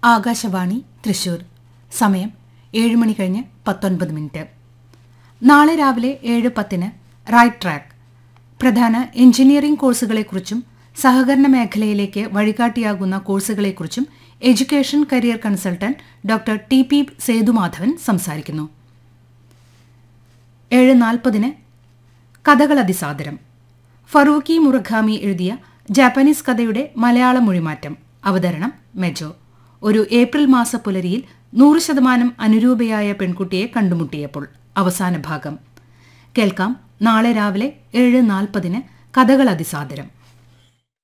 ആകാശവാണി തൃശൂർ സമയം ഏഴ് മണി കഴിഞ്ഞ് പത്തൊൻപത് മിനിറ്റ് നാളെ രാവിലെ ഏഴ് പത്തിന് റൈറ്റ് ട്രാക്ക് പ്രധാന എഞ്ചിനീയറിംഗ് കോഴ്സുകളെക്കുറിച്ചും സഹകരണ മേഖലയിലേക്ക് വഴികാട്ടിയാകുന്ന കോഴ്സുകളെക്കുറിച്ചും education career consultant doctor T P Sethumadhavan സംസാരിക്കുന്നു ഏഴ് നാൽപ്പതിന് കഥകൾ അതിസാദരം ഫറൂഖി മുറഖാമി എഴുതിയ ജാപ്പനീസ് കഥയുടെ മലയാള മൊഴിമാറ്റം അവതരണം മെജോ ഒരു ഏപ്രിൽ മാസ പുലരിയിൽ നൂറ് ശതമാനം അനുരൂപയായ പെൺകുട്ടിയെ കണ്ടുമുട്ടിയപ്പോൾ അവസാന ഭാഗം കേൾക്കാം നാളെ രാവിലെ ഏഴ് നാൽപ്പതിന് കഥകൾ അതിസാദരം